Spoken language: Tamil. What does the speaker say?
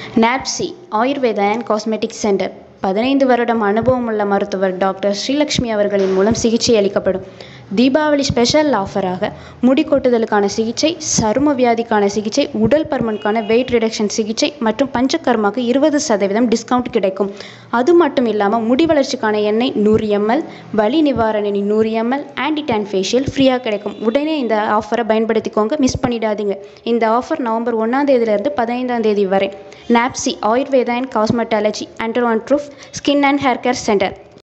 நாப்சி ஆயுர்வேதா அண்ட் காஸ்மெட்டிக்ஸ் சென்டர் பதினைந்து வருடம் அனுபவமுள்ள மருத்துவர் டாக்டர் ஸ்ரீலக்ஷ்மி அவர்களின் மூலம் சிகிச்சை அளிக்கப்படும் தீபாவளி ஸ்பெஷல் ஆஃபராக முடி கொட்டுதலுக்கான சிகிச்சை சரும வியாதிக்கான சிகிச்சை உடல் பருமனுக்கான வெயிட் ரிடக்ஷன் சிகிச்சை மற்றும் பஞ்சகர்மாக்கு இருபது சதவீதம் டிஸ்கவுண்ட் கிடைக்கும் அது மட்டும் இல்லாமல் முடி வளர்ச்சிக்கான எண்ணெய் நூறு எம்எல் வலி நிவாரணி நூறு எம்எல் ஆன்டி டேன் ஃபேஷியல் ஃப்ரீயாக கிடைக்கும் உடனே இந்த ஆஃபரை பயன்படுத்திக்கோங்க மிஸ் பண்ணிடாதீங்க இந்த ஆஃபர் நவம்பர் ஒன்றாம் தேதியிலிருந்து பதினைந்தாம் தேதி வரை Napsi Ayurveda and cosmetology under one roof skin and hair care centre